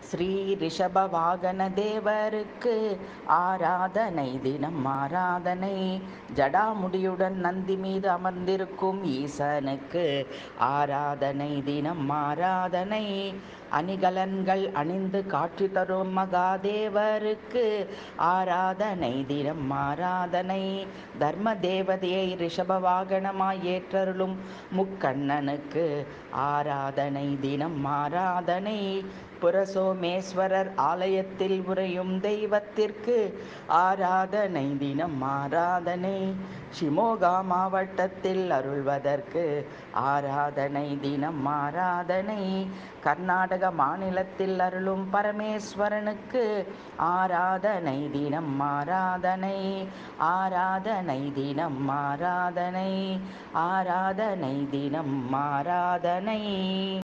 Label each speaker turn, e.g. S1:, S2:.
S1: ஸ்ரீ ரிஷப வாகன தேவருக்கு ஆராதனை தினம் ஆராதனை ஜடாமுடியுடன் நந்தி மீது அமர்ந்திருக்கும் ஈசனுக்கு ஆராதனை தினம் ஆராதனை அணிகலன்கள் அணிந்து காட்சி தரும் மகாதேவருக்கு ஆராதனை தினம் ஆராதனை தர்ம தேவதையை ரிஷப வாகனமாய் ஏற்றருளும் முக்கண்ணனுக்கு ஆராதனை தினம் ஆராதனை புரசோமேஸ்வரர் ஆலயத்தில் உறையும் தெய்வத்திற்கு ஆராதனை தினம் ஆராதனை ஷிமோகா மாவட்டத்தில் அருள்வதற்கு ஆராதனை தினம் ஆராதனை கர்நாடக மாநிலத்தில் அருளும் பரமேஸ்வரனுக்கு ஆராதனை தினம் ஆராதனை ஆராதனை தினம் ஆராதனை ஆராதனை தினம் ஆராதனை